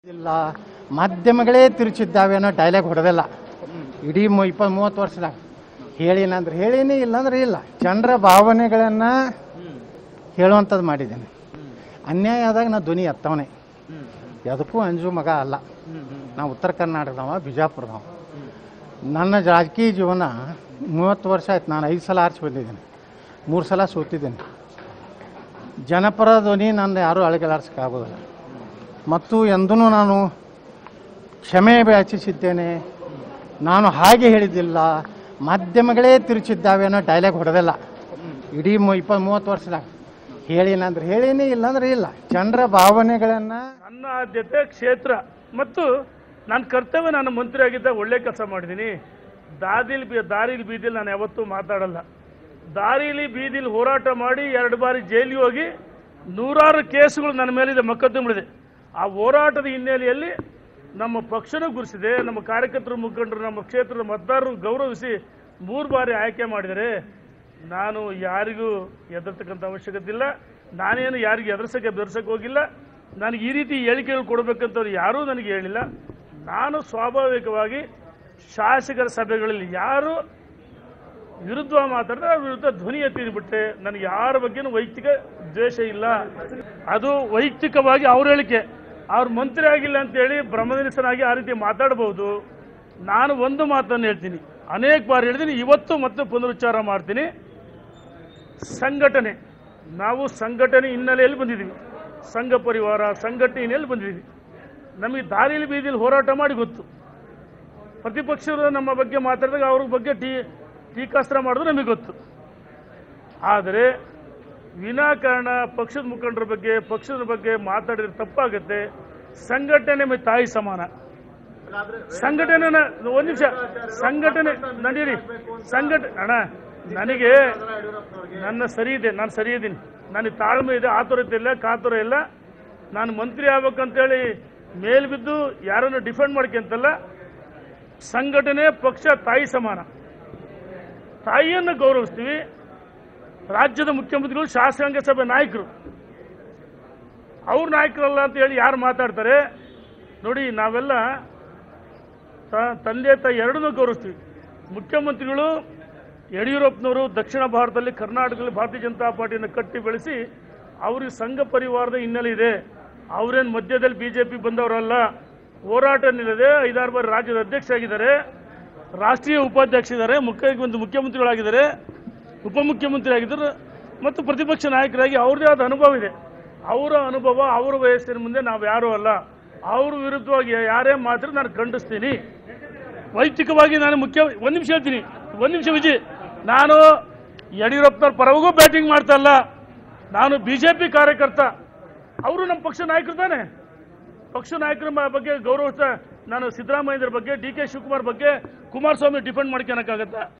ಇಲ್ಲ ಮಾಧ್ಯಮಗಳೇ ತಿರುಚಿದ್ದಾವೆ ಅನ್ನೋ ಡೈಲಾಗ್ ಹೊಡೆದಿಲ್ಲ ಇಡೀ ಮು- ಇಪ್ಪ ಮೂವತ್ತು ವರ್ಷದಾಗ ಹೇಳಿನಂದ್ರೆ ಹೇಳಿನಿ ಇಲ್ಲಾಂದ್ರೆ ಇಲ್ಲ ಜನರ ಭಾವನೆಗಳನ್ನು ಹೇಳುವಂಥದ್ದು ಮಾಡಿದ್ದೇನೆ ಅನ್ಯಾಯ ಆದಾಗ ನಾ ಧ್ವನಿ ಎತ್ತವನೇ ಯಾವುದಕ್ಕೂ ಅಂಜು ಮಗ ಅಲ್ಲ ನಾ ಉತ್ತರ ಕರ್ನಾಟಕದವ ಬಿಜಾಪುರದವ ನನ್ನ ರಾಜಕೀಯ ಜೀವನ ಮೂವತ್ತು ವರ್ಷ ಆಯ್ತು ನಾನು ಐದು ಸಲ ಆರಿಸಿ ಬಂದಿದ್ದೇನೆ ಮೂರು ಸಲ ಸೋತಿದ್ದೇನೆ ಜನಪರ ಧ್ವನಿ ನನ್ನ ಯಾರೂ ಅಳಗಲಾಡ್ಸೋಕ್ಕಾಗೋದಿಲ್ಲ ಮತ್ತು ಎಂದೂ ನಾನು ಕ್ಷಮೆ ಯಾಚಿಸಿದ್ದೇನೆ ನಾನು ಹಾಗೆ ಹೇಳಿದ್ದಿಲ್ಲ ಮಾಧ್ಯಮಗಳೇ ತಿರುಚಿದ್ದಾವೆ ಅನ್ನೋ ಡೈಲಾಗ್ ಹೊಡೆದಿಲ್ಲ ಇಡೀ ಮು- ಇಪ್ಪ ಮೂವತ್ತು ವರ್ಷದಾಗ ಹೇಳಿನಂದ್ರೆ ಹೇಳಿನಿ ಇಲ್ಲಾಂದ್ರೆ ಇಲ್ಲ ಜನರ ಭಾವನೆಗಳನ್ನು ನನ್ನ ಆದ್ಯತೆ ಕ್ಷೇತ್ರ ಮತ್ತು ನನ್ನ ಕರ್ತವ್ಯ ನಾನು ಮಂತ್ರಿ ಆಗಿದ್ದಾಗ ಒಳ್ಳೆ ಕೆಲಸ ಮಾಡಿದ್ದೀನಿ ದಾದಿಲಿ ಬಿ ದಾರಿಲಿ ಬೀದಿಲಿ ನಾನು ಯಾವತ್ತೂ ಮಾತಾಡಲ್ಲ ದಾರಿಲಿ ಬೀದಿಲಿ ಹೋರಾಟ ಮಾಡಿ ಎರಡು ಬಾರಿ ಜೈಲಿಗೆ ಹೋಗಿ ನೂರಾರು ಕೇಸುಗಳು ನನ್ನ ಮೇಲಿದೆ ಮೊಕದ್ದಮೆಗಳಿದೆ ಆ ಹೋರಾಟದ ಹಿನ್ನೆಲೆಯಲ್ಲಿ ನಮ್ಮ ಪಕ್ಷನೂ ಗುರುಸಿದೆ ನಮ್ಮ ಕಾರ್ಯಕರ್ತರು ಮುಖಂಡರು ನಮ್ಮ ಕ್ಷೇತ್ರದ ಮತದಾರರು ಗೌರವಿಸಿ ಮೂರು ಬಾರಿ ಆಯ್ಕೆ ಮಾಡಿದರೆ ನಾನು ಯಾರಿಗೂ ಹೆದರ್ತಕ್ಕಂಥ ಅವಶ್ಯಕತೆ ಇಲ್ಲ ನಾನೇನು ಯಾರಿಗೂ ಎದುರ್ಸಕ್ಕೆ ಬೆದರ್ಸಕ್ಕೆ ಹೋಗಿಲ್ಲ ನನಗೆ ಈ ರೀತಿ ಹೇಳಿಕೆಗಳು ಕೊಡಬೇಕಂತವ್ರು ಯಾರೂ ನನಗೆ ಹೇಳಿಲ್ಲ ನಾನು ಸ್ವಾಭಾವಿಕವಾಗಿ ಶಾಸಕರ ಸಭೆಗಳಲ್ಲಿ ಯಾರು ವಿರುದ್ಧ ಮಾತಾಡಿದ್ರೆ ಅವ್ರ ವಿರುದ್ಧ ಧ್ವನಿ ಎತ್ತಿದ್ಬಿಟ್ಟೆ ನನಗೆ ಯಾರ ಬಗ್ಗೆನೂ ವೈಯಕ್ತಿಕ ದ್ವೇಷ ಇಲ್ಲ ಅದು ವೈಯಕ್ತಿಕವಾಗಿ ಅವ್ರ ಹೇಳಿಕೆ ಅವ್ರ ಮಂತ್ರಿ ಆಗಿಲ್ಲ ಅಂತೇಳಿ ಬ್ರಹ್ಮನಿರಸನಾಗಿ ಆ ರೀತಿ ಮಾತಾಡಬಹುದು ನಾನು ಒಂದು ಮಾತನ್ನು ಹೇಳ್ತೀನಿ ಅನೇಕ ಬಾರಿ ಹೇಳಿದ್ದೀನಿ ಇವತ್ತು ಮತ್ತೆ ಪುನರುಚ್ಚಾರ ಮಾಡ್ತೀನಿ ಸಂಘಟನೆ ನಾವು ಸಂಘಟನೆ ಹಿನ್ನೆಲೆಯಲ್ಲಿ ಬಂದಿದ್ದೀವಿ ಸಂಘ ಪರಿವಾರ ಸಂಘಟನೆ ಹಿನ್ನೆಲೆಯಲ್ಲಿ ಬಂದಿದ್ದೀವಿ ನಮಗೆ ದಾರಿಲಿ ಬೀದಿಲಿ ಹೋರಾಟ ಮಾಡಿ ಗೊತ್ತು ಪ್ರತಿಪಕ್ಷರು ನಮ್ಮ ಬಗ್ಗೆ ಮಾತಾಡಿದಾಗ ಅವ್ರ ಬಗ್ಗೆ ಟೀ ಟೀಕಾಸ್ತ್ರ ಮಾಡೋದು ನಮಗೆ ಗೊತ್ತು ಆದರೆ ವಿನಾಕಾರಣ ಪಕ್ಷದ ಮುಖಂಡರ ಬಗ್ಗೆ ಪಕ್ಷದ ಬಗ್ಗೆ ಮಾತಾಡಿದ್ರೆ ತಪ್ಪಾಗುತ್ತೆ ಸಂಘಟನೆ ಮತ್ತು ತಾಯಿ ಸಮಾನ ಸಂಘಟನೆ ಒಂದು ನಿಮಿಷ ಸಂಘಟನೆ ನಡೀರಿ ಸಂಘಟ ಅಣ್ಣ ನನಗೆ ನನ್ನ ಸರಿ ಇದೆ ನಾನು ಸರಿ ಇದ್ದೀನಿ ನನಗೆ ತಾಳ್ಮೆ ಇದೆ ಆತುರತೆ ಇಲ್ಲ ಕಾತುರ ಇಲ್ಲ ನಾನು ಮಂತ್ರಿ ಆಗ್ಬೇಕಂತೇಳಿ ಮೇಲ್ ಬಿದ್ದು ಯಾರನ್ನು ಡಿಫೆಂಡ್ ಮಾಡ್ಕೊಂತಲ್ಲ ಸಂಘಟನೆ ಪಕ್ಷ ತಾಯಿ ಸಮಾನ ತಾಯಿಯನ್ನು ಗೌರವಿಸ್ತೀವಿ ರಾಜ್ಯದ ಮುಖ್ಯಮಂತ್ರಿಗಳು ಶಾಸಕಾಂಗ ಸಭೆ ನಾಯಕರು ಅವ್ರ ನಾಯಕರಲ್ಲ ಅಂತ ಹೇಳಿ ಯಾರು ಮಾತಾಡ್ತಾರೆ ನೋಡಿ ನಾವೆಲ್ಲ ತ- ತಂದೆ ತಾಯಿ ಎರಡನ್ನೂ ಗೌರವಿಸ್ತೀವಿ ಮುಖ್ಯಮಂತ್ರಿಗಳು ಯಡಿಯೂರಪ್ಪನವರು ದಕ್ಷಿಣ ಭಾರತದಲ್ಲಿ ಕರ್ನಾಟಕದಲ್ಲಿ ಭಾರತೀಯ ಜನತಾ ಪಾರ್ಟಿಯನ್ನು ಕಟ್ಟಿ ಬೆಳೆಸಿ ಅವ್ರಿಗೆ ಸಂಘ ಪರಿವಾರದ ಹಿನ್ನೆಲೆ ಇದೆ ಅವರೇನು ಮಧ್ಯದಲ್ಲಿ ಬಿ ಜೆ ಪಿ ಬಂದವರಲ್ಲ ಹೋರಾಟ ನಿಲ್ಲದೆ ಐದಾರು ಬಾರಿ ರಾಜ್ಯದ ಅಧ್ಯಕ್ಷ ಆಗಿದ್ದಾರೆ ರಾಷ್ಟ್ರೀಯ ಉಪಾಧ್ಯಕ್ಷ ಇದ್ದಾರೆ ಮುಖ್ಯಮಂತ್ರಿ ಮುಖ್ಯಮಂತ್ರಿಗಳಾಗಿದ್ದಾರೆ ಉಪಮುಖ್ಯಮಂತ್ರಿ ಆಗಿದ್ದರು ಮತ್ತು ಪ್ರತಿಪಕ್ಷ ನಾಯಕರಾಗಿ ಅವ್ರದೇ ಆದ ಅನುಭವ ಇದೆ ಅವರ ಅನುಭವ ಅವರ ವಯಸ್ಸಿನ ಮುಂದೆ ನಾವು ಯಾರೂ ಅಲ್ಲ ಅವ್ರ ವಿರುದ್ಧವಾಗಿ ಯಾರೇ ಮಾತ್ರ ನಾನು ಖಂಡಿಸ್ತೀನಿ ವೈಯಕ್ತಿಕವಾಗಿ ನಾನು ಮುಖ್ಯ ಒಂದು ನಿಮಿಷ ಹೇಳ್ತೀನಿ ಒಂದು ನಿಮಿಷ ವಿಜಯ್ ನಾನು ಯಡಿಯೂರಪ್ಪನವ್ರ ಪರವಾಗೂ ಬ್ಯಾಟಿಂಗ್ ಮಾಡ್ತಾ ಇಲ್ಲ ನಾನು ಬಿ ಜೆ ಪಿ ಕಾರ್ಯಕರ್ತ ಅವರು ನಮ್ಮ ಪಕ್ಷ ನಾಯಕರು ತಾನೆ ಪಕ್ಷ ನಾಯಕರ ಮ- ಬಗ್ಗೆ ಗೌರವಿಸ್ತಾ ನಾನು ಸಿದ್ದರಾಮಯ್ಯರ ಬಗ್ಗೆ ಡಿ ಕೆ ಶಿವಕುಮಾರ್ ಬಗ್ಗೆ ಕುಮಾರಸ್ವಾಮಿ ಡಿಫೆಂಡ್ ಮಾಡ್ಕೊಳಕ್ಕಾಗತ್ತಾ